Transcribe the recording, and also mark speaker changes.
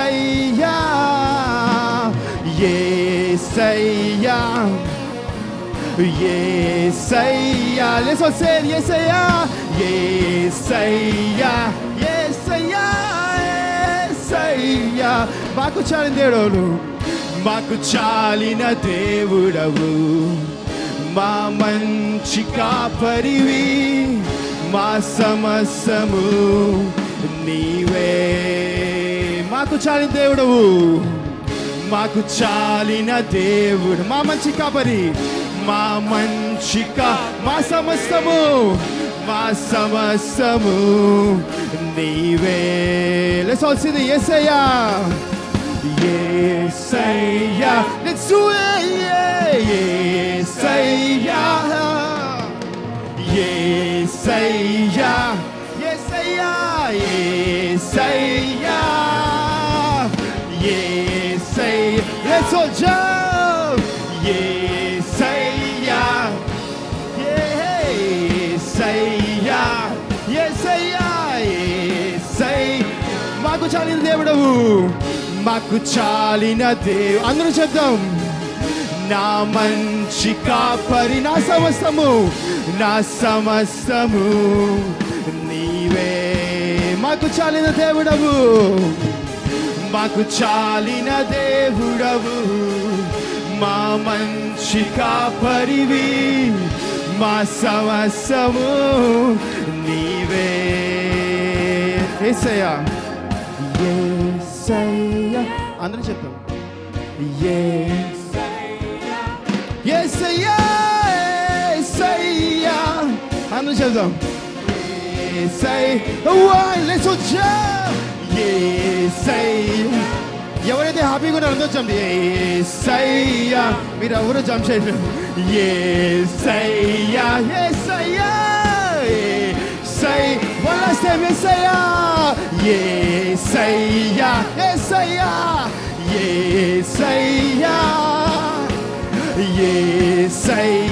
Speaker 1: ఏసయ్యా ఏసయ్యా ఏసయ్యా let's all సే ఏసయ్యా ఏసయ్యా ఏసయ్యా ఏసయ్యా మాకు చాలిన దేవుడు మాకు చాలిన దేవుడవు మా మంచి కాపరివి మా సమస్యము నీవే మాకు చాలిన దేవుడవు మాకు చాలిన దేవుడు మా మంచి కాపరి మా మంచి కా మా సమస్తము మా సమస్తము నీవే లెట్స్ ఆల్ సీ ది యేసయ్యా యేసయ్యా లెట్స్ డు యేసయ్యా యేసయ్యా యేసయ్యా యేసయ్యా యేసయ్యా లెట్స్ ఆల్ జంప్ యేసయ్యా యేసయ్యా యేసయ్యా యేసయ్యా మాకు చాలిన దేవుడవు మాకు చాలిన దేవు అందరూ చెప్దాం నా మంచి కాపరి నా సమస్తము నా సమస్తము నీవే మాకు చాలిన దేవుడవు మాకు చాలిన దేవుడవు మా మంచి కాపరివి మా సమస్తము నీవే ఏసయ్యా ఏసయ్యా అందరూ చెప్తాం ఏసయ్యా ఏసయ్యా ఏసయ్యా అందరూ చెప్దాం ఏసయ్యా లెట్స్ ఏసయ్యా ఎవరైతే హ్యాపీగా ఉన్నారో అందరూ జంప్ ఏసయ్యా మీరు ఎవరు జంప్ చేయరు ఏసయ్యా ఏసయ్యా ఏసై వన్ లాస్ట్ టైం ఏసయ్యా ఏసయ్యా ఏసయ్యా ఏసయ్యా ఏసయ్యా